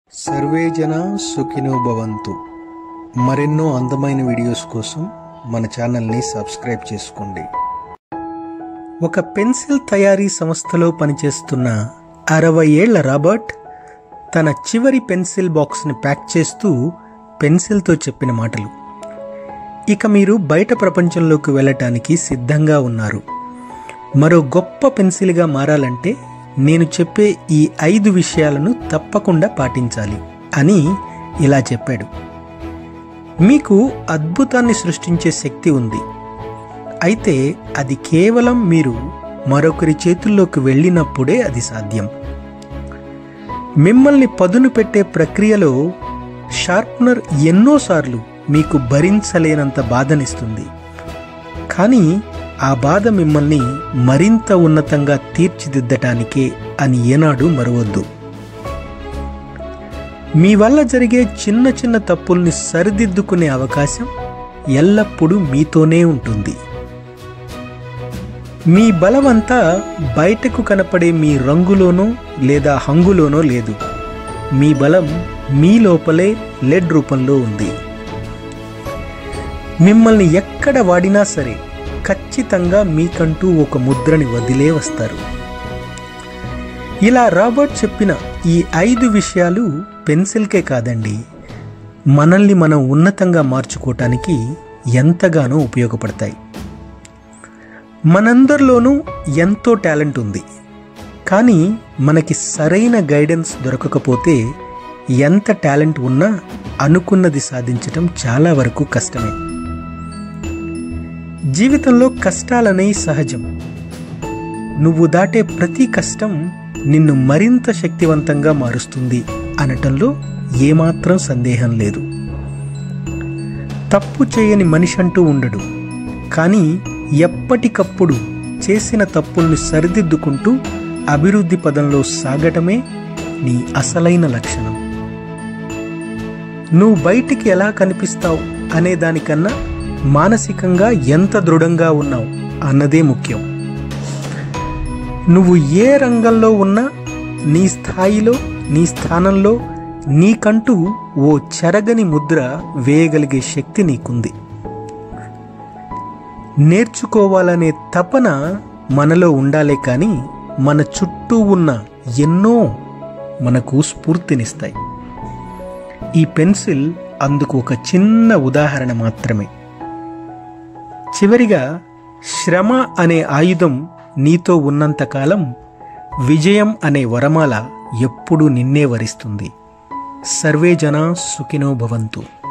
survey జన సుఖినో భవంతు మరెన్నో అందమైన వీడియోస్ కోసం మన ఛానల్ని సబ్స్క్రైబ్ చేసుకోండి ఒక పెన్సిల్ తయారీ సంస్థలో పనిచేస్తున్న అరవై ఏళ్ల రాబర్ట్ తన చివరి పెన్సిల్ బాక్స్ని ప్యాక్ చేస్తూ పెన్సిల్తో చెప్పిన మాటలు ఇక మీరు బయట ప్రపంచంలోకి వెళ్ళటానికి సిద్ధంగా ఉన్నారు మరో గొప్ప పెన్సిల్గా మారాలంటే నేను చెప్పే ఈ ఐదు విషయాలను తప్పకుండా పాటించాలి అని ఇలా చెప్పాడు మీకు అద్భుతాన్ని సృష్టించే శక్తి ఉంది అయితే అది కేవలం మీరు మరొకరి చేతుల్లోకి వెళ్ళినప్పుడే అది సాధ్యం మిమ్మల్ని పదును పెట్టే ప్రక్రియలో షార్ప్నర్ ఎన్నోసార్లు మీకు భరించలేనంత బాధనిస్తుంది కానీ ఆ బాధ మిమ్మల్ని మరింత ఉన్నతంగా తీర్చిదిద్దటానికే అని ఏనాడు మరవద్దు మీ వల్ల జరిగే చిన్న చిన్న తప్పుల్ని సరిదిద్దుకునే అవకాశం ఎల్లప్పుడూ మీతోనే ఉంటుంది మీ బలమంతా బయటకు కనపడే మీ రంగులోనో లేదా హంగులోనో లేదు మీ బలం మీ లోపలే లెడ్ రూపంలో ఉంది మిమ్మల్ని ఎక్కడ వాడినా సరే ఖచ్చితంగా మీకంటూ ఒక ముద్రని వదిలే వస్తారు ఇలా రాబర్ట్ చెప్పిన ఈ ఐదు విషయాలు పెన్సిల్కే కాదండి మనల్ని మనం ఉన్నతంగా మార్చుకోవటానికి ఎంతగానో ఉపయోగపడతాయి మనందరిలోనూ ఎంతో టాలెంట్ ఉంది కానీ మనకి సరైన గైడెన్స్ దొరకకపోతే ఎంత టాలెంట్ ఉన్నా అనుకున్నది సాధించటం చాలా వరకు కష్టమే జీవితంలో కష్టాలనేవి సహజం నువ్వు దాటే ప్రతి కష్టం నిన్ను మరింత శక్తివంతంగా మారుస్తుంది అనటంలో ఏమాత్రం సందేహం లేదు తప్పు చేయని మనిషి అంటూ ఉండడు కానీ ఎప్పటికప్పుడు చేసిన తప్పుల్ని సరిదిద్దుకుంటూ అభివృద్ధి పదంలో సాగటమే నీ అసలైన లక్షణం నువ్వు బయటికి ఎలా కనిపిస్తావు అనే దానికన్నా మానసికంగా ఎంత దృఢంగా ఉన్నావు అన్నదే ముఖ్యం నువ్వు ఏ రంగంలో ఉన్నా నీ స్థాయిలో నీ స్థానంలో నీకంటూ ఓ చెరగని ముద్ర వేయగలిగే శక్తి నీకుంది నేర్చుకోవాలనే తపన మనలో ఉండాలే కానీ మన చుట్టూ ఉన్న ఎన్నో మనకు స్ఫూర్తినిస్తాయి ఈ పెన్సిల్ అందుకు ఒక చిన్న ఉదాహరణ మాత్రమే చివరిగా శ్రమ అనే ఆయుధం నీతో ఉన్నంతకాలం విజయం అనే వరమాల ఎప్పుడూ నిన్నే వరిస్తుంది సర్వే జనా సుఖినో భవంతు